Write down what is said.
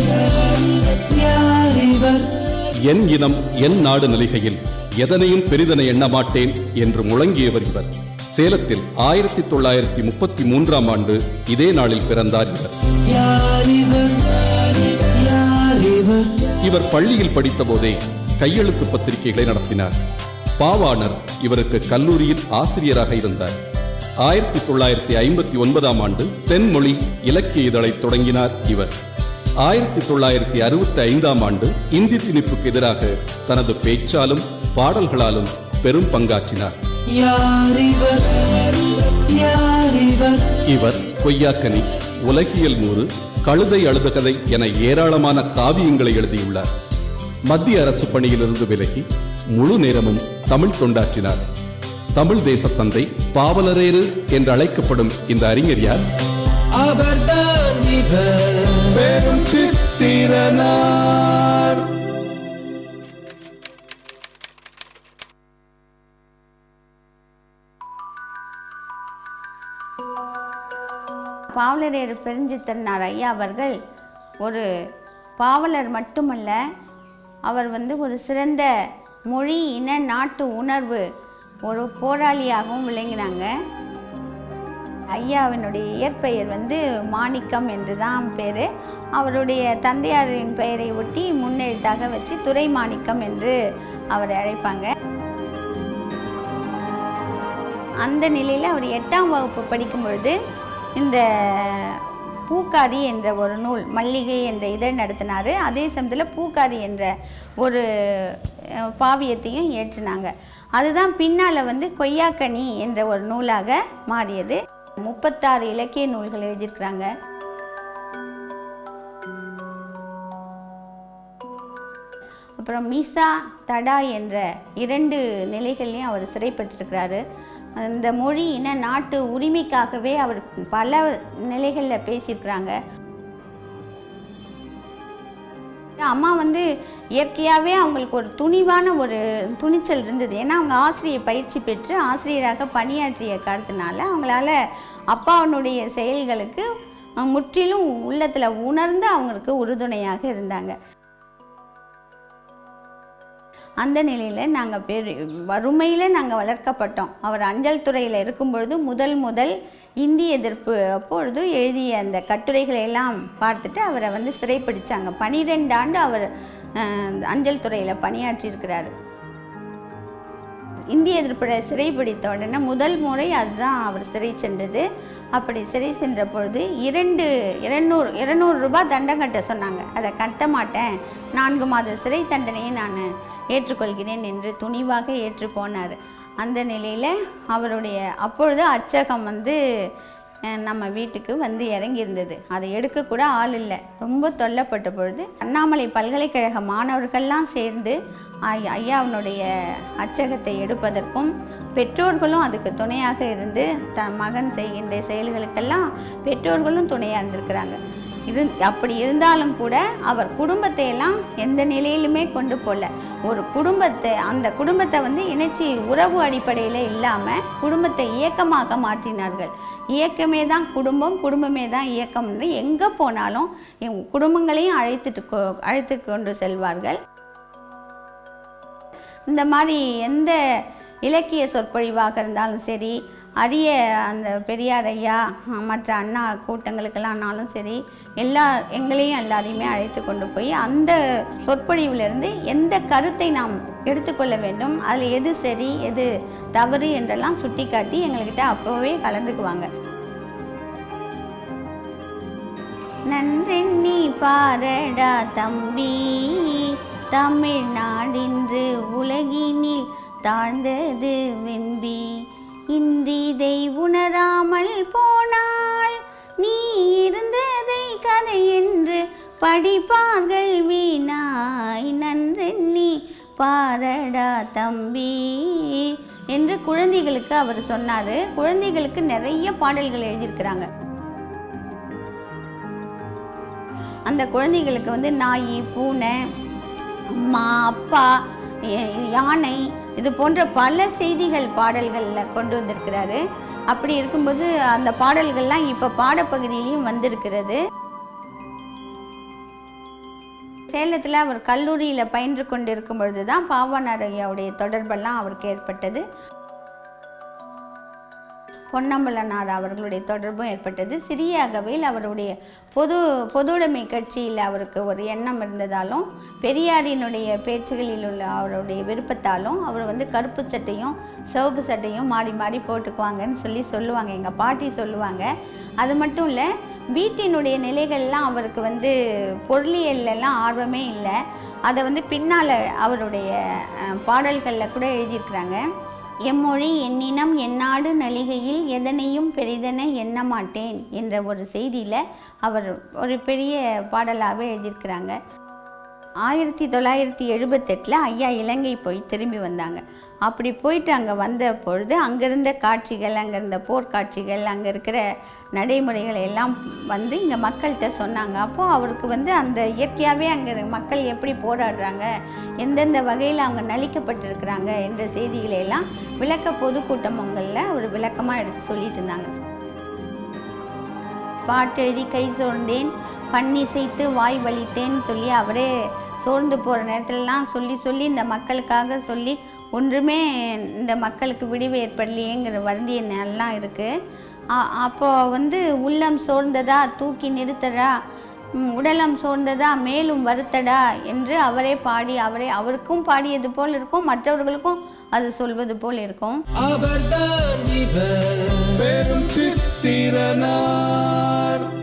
யாரிவர் என் இனம் என் நாடு நிலைகையில் எதனையும் பெரிதென எண்ணமாட்டேன் என்று முழங்கியவர் இவர் சேலத்தில் ஆயிரத்தி தொள்ளாயிரத்தி முப்பத்தி மூன்றாம் ஆண்டு இதே நாளில் பிறந்தார் இவர் யாரிவர் யாரிவர் இவர் பள்ளியில் படித்தபோதே கையெழுத்து பத்திரிகைகளை நடத்தினார் பாவாணர் இவருக்கு கல்லூரியில் ஆசிரியராக இருந்தார் ஆயிரத்தி தொள்ளாயிரத்தி ஐம்பத்தி ஒன்பதாம் ஆண்டு தென்மொழி இலக்கிய இதழை தொடங்கினார் இவர் ஆயிரத்தி தொள்ளாயிரத்தி அறுபத்தி ஐந்தாம் ஆண்டு இந்தி திணிப்புக்கு எதிராக தனது பேச்சாலும் பாடல்களாலும் பெரும் பங்காற்றினார் யாரிவர் யாரிவர் இவர் கொய்யாக்கனி உலகியல் நூறு கழுதை அழுதகதை என ஏராளமான காவியங்களை எழுதியுள்ளார் மத்திய அரசு பணியிலிருந்து விலகி முழு நேரமும் தமிழ் தொண்டாற்றினார் தமிழ் தேசத்தந்தை பாவலரேறு என்று அழைக்கப்படும் இந்த அறிஞர் யார் அவர்தான் இவர் பெரும் சித்திரனார் பாவலரேறு பெருஞ்சித்திரனார் ஐயா அவர்கள் ஒரு பாவலர் மட்டுமல்ல அவர் வந்து ஒரு சிறந்த மொழி இன நாட்டு உணர்வு ஒரு போராளியாகவும் விளங்கினாங்க ஐயாவினுடைய இயற்பெயர் வந்து மாணிக்கம் என்று தான் பேர் அவருடைய தந்தையாரின் பெயரை ஒட்டி முன்னெழுத்தாக வச்சு துரை மாணிக்கம் என்று அவரை அழைப்பாங்க அந்த நிலையில் அவர் எட்டாம் வகுப்பு படிக்கும் பொழுது இந்த பூக்காரி என்ற ஒரு நூல் மல்லிகை என்ற இதழ் நடத்தினார் அதே சமயத்தில் பூக்காரி என்ற ஒரு அஹ், பாவியத்தையும் ஏற்றினாங்க அதுதான் பின்னால் வந்து கொய்யாக்கனி என்ற ஒரு நூலாக மாறியது முப்பத்தாறு இலக்கிய நூல்கள் எழுதியிருக்கிறாங்க அப்புறம் மீசா தடா என்ற இரண்டு நிலைகள்லையும் அவர் சிறைப்பட்டிருக்கிறாரு அந்த மொழி இன நாட்டு உரிமைக்காகவே அவர் பல நிலைகளில் பேசியிருக்கிறாங்க அம்மா வந்து இயற்கையாகவே அவங்களுக்கு ஒரு துணிவான ஒரு துணிச்சல் இருந்தது ஏன்னா அவங்க ஆசிரியர் பயிற்சி பெற்று ஆசிரியராக பணியாற்றிய காரணத்தினால அவங்களால அப்பாவனுடைய செயல்களுக்கு அஹ், முற்றிலும் உள்ளத்தில் உணர்ந்து அவங்களுக்கு உறுதுணையாக இருந்தாங்க அந்த நிலையில் நாங்கள் பெரு வறுமையில் நாங்கள் வளர்க்கப்பட்டோம் அவர் அஞ்சல் துறையில் இருக்கும் பொழுது முதல் முதல் இந்தி எதிர்ப்பு அப்பொழுது எழுதிய அந்த கட்டுரைகளை எல்லாம் பார்த்துட்டு அவரை வந்து சிறைப்பிடிச்சாங்க பனிரெண்டு ஆண்டு அவர் அஹ், அஞ்சல் துறையில் பணியாற்றியிருக்கிறாரு இந்திய எதிர்ப்பை சிறைப்பிடித்த உடனே முதல் முறை அதுதான் அவர் சிறை சென்றது அப்படி சிறை சென்ற பொழுது இரண்டு இருநூறு இருநூறு ரூபாய் தண்டம் கட்ட சொன்னாங்க அதை கட்ட மாட்டேன் நான்கு மாத சிறை தண்டனையை நான் ஏற்றுக்கொள்கிறேன் என்று துணிவாக ஏற்று போனார் அந்த நிலையில் அவருடைய அப்பொழுது அச்சகம் வந்து அஹ், நம்ம வீட்டுக்கு வந்து இறங்கியிருந்தது அதை எடுக்கக்கூட ஆள் இல்லை ரொம்ப தொல்லப்பட்ட பொழுது அண்ணாமலை பல்கலைக்கழக மாணவர்கள்லாம் சேர்ந்து ஐ- ஐயாவினுடைய அச்சகத்தை எடுப்பதற்கும் பெற்றோர்களும் அதுக்கு துணையாக இருந்து த மகன் செய்கின்ற செயல்களுக்கெல்லாம் பெற்றோர்களும் துணையாக இருந்திருக்கிறாங்க இரு அப்படி இருந்தாலும் கூட அவர் குடும்பத்தை எல்லாம் எந்த நிலையிலுமே கொண்டு போகல ஒரு குடும்பத்தை அந்த குடும்பத்தை வந்து இணைச்சி உறவு அடிப்படையில் இல்லாமல் குடும்பத்தை இயக்கமாக மாற்றினார்கள் இயக்கமே தான் குடும்பம் குடும்பமே தான் இயக்கம்னு எங்கே போனாலும் என் குடும்பங்களையும் அழைத்துட்டு கொ- அழைத்து கொண்டு செல்வார்கள் இந்த மாதிரி எந்த இலக்கிய சொற்பொழிவாக இருந்தாலும் சரி அரிய அந்த பெரியார் ஐயா அஹ், மற்ற அண்ணா கூட்டங்களுக்கெல்லாம்னாலும் சரி எல்லா எங்களையும் எல்லாரையுமே அழைத்து கொண்டு போய் அந்த சொற்பொழிவிலிருந்து எந்த கருத்தை நாம் எடுத்துக்கொள்ள வேண்டும் அதில் எது சரி எது தவறு என்றெல்லாம் சுட்டிக்காட்டி எங்கள்கிட்ட அப்போவே கலந்துக்குவாங்க நன்றெண்ணி பாரடா தம்பி தமிழ்நாடின்று உலகினில் தாழ்ந்தது வெம்பி இன்றிதை உணராமல் போனால் நீ இருந்ததை கதை என்று படிப்பார்கள் வீணாய் நன்றெண்ணி பாரடா தம்பி என்று குழந்தைகளுக்கு அவர் சொன்னார் குழந்தைகளுக்கு நிறைய பாடல்கள் எழுதியிருக்கிறாங்க அந்த குழந்தைகளுக்கு வந்து நாய் பூனை அம்மா அப்பா ய- யானை இது போன்ற பல செய்திகள் பாடல்களில் கொண்டு வந்திருக்கிறாரு அப்படி இருக்கும்போது அந்த பாடல்கள்லாம் இப்போ பாடப்பகுதியிலையும் வந்திருக்கிறது சேலத்தில் அவர் கல்லூரியில் பயின்று கொண்டிருக்கும் பொழுது தான் பாவாணர் ஐயாவுடைய தொடர்பெல்லாம் அவருக்கு ஏற்பட்டது பொன்னம்பலனார் அவர்களுடைய தொடர்பும் ஏற்பட்டது சிறிய அகவையில் அவருடைய பொது பொதுவுடைமை கட்சியில் அவருக்கு ஒரு எண்ணம் இருந்ததாலும் பெரியாரினுடைய பேச்சுகளில் உள்ள அவருடைய விருப்பத்தாலும் அவர் வந்து கருப்பு சட்டையும் சிவப்பு சட்டையும் மாறி மாறி போட்டுக்குவாங்கன்னு சொல்லி சொல்லுவாங்க எங்கள் பாட்டி சொல்லுவாங்க அது மட்டும் இல்லை வீட்டினுடைய நிலைகள்லாம் அவருக்கு வந்து பொருளியல்லாம் ஆர்வமே இல்லை அதை வந்து பின்னால் அவருடைய அஹ், பாடல்களில் கூட எழுதியிருக்கிறாங்க எம்மொழி என்னினம் எந்நாடு நலிகையில் எதனையும் பெரிதென எண்ண மாட்டேன் என்ற ஒரு செய்தியில் அவர் ஒரு பெரிய பாடலாகவே எழுதியிருக்கிறாங்க ஆயிரத்தி தொள்ளாயிரத்தி எழுபத்தெட்டில் ஐயா இலங்கை போய் திரும்பி வந்தாங்க அப்படி போயிட்டு அங்கே வந்த பொழுது அங்கே இருந்த காட்சிகள் அங்கே இருந்த போர்க்காட்சிகள் அங்கே இருக்கிற நடைமுறைகளை எல்லாம் வந்து இங்கே மக்கள்கிட்ட சொன்னாங்க அப்போது அவருக்கு வந்து அந்த இயற்கையாகவே அங்கே மக்கள் எப்படி போராடுறாங்க எந்தெந்த வகையில் அவங்க நலிக்கப்பட்டிருக்கிறாங்க என்ற செய்திகளை எல்லாம் விளக்க பொதுக்கூட்டமங்களில் அவர் விளக்கமாக எடுத்து சொல்லிட்டு இருந்தாங்க பாட்டெழுதி கை சோர்ந்தேன் பண்ணிசைத்து வாய் வலித்தேன்னு சொல்லி அவரே சோர்ந்து போகிற நேரத்துலலாம் சொல்லி சொல்லி இந்த மக்களுக்காக சொல்லி ஒன்றுமே இந்த மக்களுக்கு விடிவு ஏற்படலையேங்கிற வருந்திய நாள்லாம் இருக்குது அப்போ வந்து உள்ளம் சோர்ந்ததா தூக்கி நிறுத்தடா ம், உடலம் சோர்ந்ததா மேலும் வருத்தடா என்று அவரே பாடி அவரே அவருக்கும் பாடியது போல் இருக்கும் மற்றவர்களுக்கும் அது சொல்வது போல் இருக்கும் அவர்தான் இவர் பெரும் சித்திரனார்